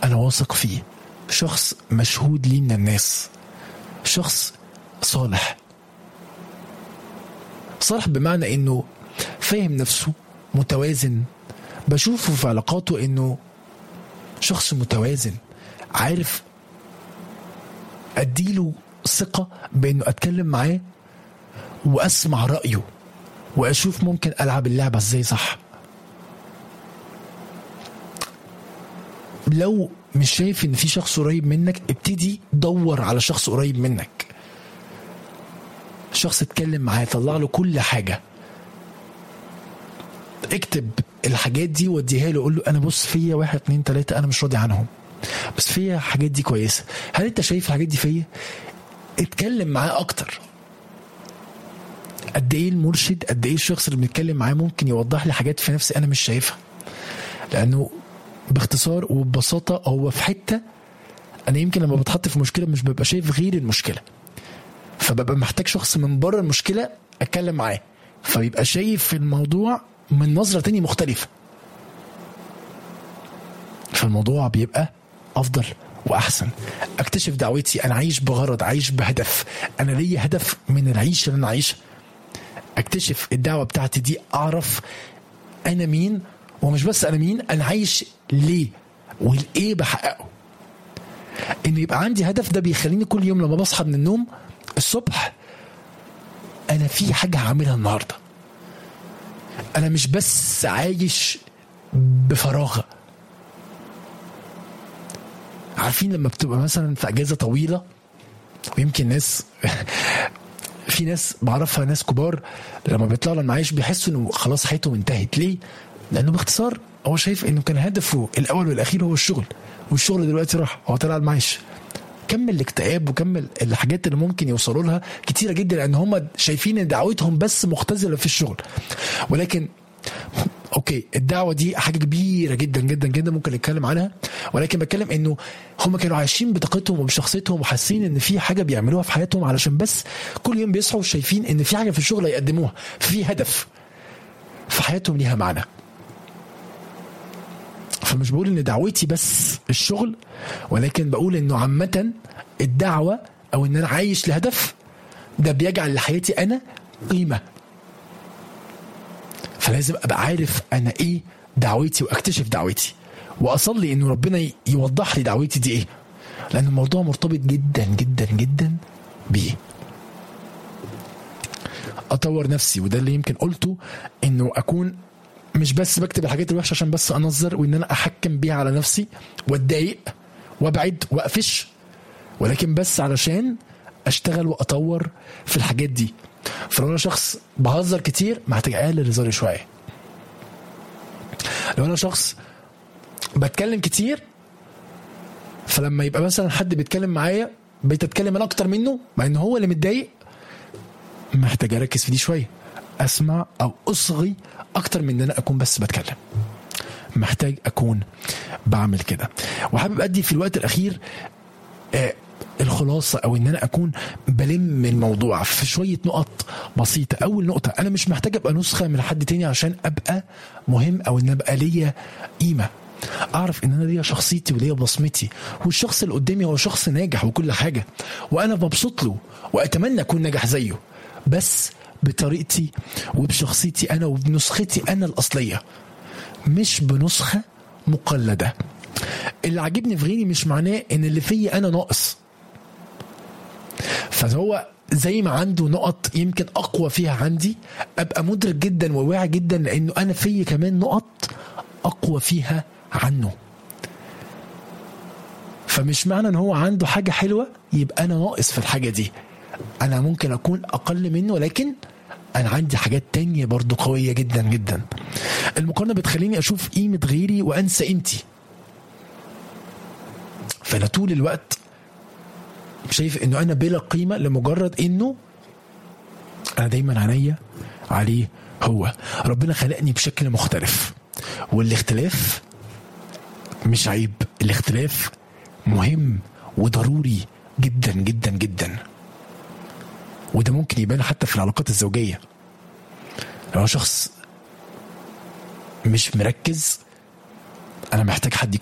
انا واثق فيه شخص مشهود لي من الناس شخص صالح صالح بمعنى انه فاهم نفسه متوازن بشوفه في علاقاته انه شخص متوازن عارف اديله ثقة بانه اتكلم معاه واسمع رأيه واشوف ممكن العب اللعبة ازاي صح لو مش شايف ان في شخص قريب منك ابتدي دور على شخص قريب منك شخص اتكلم معاه طلع له كل حاجة اكتب الحاجات دي واديها له قول له انا بص فيا واحد اتنين تلاتة انا مش راضي عنهم بس فيا الحاجات دي كويسة هل انت شايف الحاجات دي فيا اتكلم معاه اكتر قد ايه المرشد قد ايه الشخص اللي بنتكلم معاه ممكن يوضح لي حاجات في نفسي انا مش شايفها لانه باختصار وببساطة هو في حتة انا يمكن لما بتحط في مشكلة مش ببقى شايف غير المشكلة فببقى محتاج شخص من بره المشكلة اتكلم معاه فبيبقى شايف الموضوع من نظرة تانية مختلفة فالموضوع بيبقى افضل واحسن اكتشف دعوتي انا عايش بغرض عايش بهدف انا ليا هدف من العيشه اللي انا عايشها اكتشف الدعوه بتاعتي دي اعرف انا مين ومش بس انا مين انا عايش ليه والايه بحققه ان يبقى عندي هدف ده بيخليني كل يوم لما بصحى من النوم الصبح انا في حاجه هعملها النهارده انا مش بس عايش بفراغ عارفين لما بتبقى مثلا في اجازه طويله ويمكن ناس في ناس بعرفها ناس كبار لما بيطلعوا المعاش بيحسوا انه خلاص حياتهم انتهت ليه؟ لانه باختصار هو شايف انه كان هدفه الاول والاخير هو الشغل والشغل دلوقتي راح هو طلع المعاش كم الاكتئاب وكم الحاجات اللي ممكن يوصلوا لها كتيره جدا لان هم شايفين ان دعوتهم بس مختزله في الشغل ولكن اوكي الدعوه دي حاجه كبيره جدا جدا جدا ممكن نتكلم عنها ولكن بتكلم انه هم كانوا عايشين بطاقتهم وبشخصيتهم وحاسين ان في حاجه بيعملوها في حياتهم علشان بس كل يوم بيصحوا شايفين ان في حاجه في الشغل هيقدموها في هدف في حياتهم ليها معنى فمش بقول ان دعوتي بس الشغل ولكن بقول انه عامه الدعوه او ان انا عايش لهدف ده بيجعل لحياتي انا قيمه فلازم ابقى عارف انا ايه دعوتي واكتشف دعوتي واصلي انه ربنا يوضح لي دعوتي دي ايه لان الموضوع مرتبط جدا جدا جدا بيه اطور نفسي وده اللي يمكن قلته انه اكون مش بس بكتب الحاجات الوحشه عشان بس انظر وان انا احكم بيها على نفسي واتضايق وابعد واقفش ولكن بس علشان اشتغل واطور في الحاجات دي فلو انا شخص بهزر كتير محتاج اقلل هزاري شويه لو انا شخص بتكلم كتير فلما يبقى مثلا حد بيتكلم معايا بقيت اتكلم انا اكتر منه مع ان هو اللي متضايق محتاج اركز في دي شويه اسمع او اصغي اكتر من ان انا اكون بس بتكلم محتاج اكون بعمل كده وحابب ادي في الوقت الاخير آه الخلاصه او ان انا اكون بلم الموضوع في شويه نقط بسيطه اول نقطه انا مش محتاج ابقى نسخه من حد تاني عشان ابقى مهم او ان ابقى ليا قيمه اعرف ان انا ليا شخصيتي وليا بصمتي والشخص اللي قدامي هو شخص ناجح وكل حاجه وانا مبسوط له واتمنى اكون ناجح زيه بس بطريقتي وبشخصيتي انا وبنسختي انا الاصليه مش بنسخه مقلده اللي عاجبني في غيري مش معناه ان اللي فيا انا ناقص فهو زي ما عنده نقط يمكن اقوى فيها عندي ابقى مدرك جدا وواعي جدا لانه انا فيا كمان نقط اقوى فيها عنه فمش معنى ان هو عنده حاجه حلوه يبقى انا ناقص في الحاجه دي انا ممكن اكون اقل منه لكن انا عندي حاجات تانية برضو قوية جدا جدا المقارنة بتخليني اشوف قيمة غيري وانسى قيمتي فانا طول الوقت شايف انه انا بلا قيمة لمجرد انه انا دايما عينيا عليه هو ربنا خلقني بشكل مختلف والاختلاف مش عيب الاختلاف مهم وضروري جدا جدا جدا وده ممكن يبان حتى في العلاقات الزوجية لو شخص مش مركز أنا محتاج حد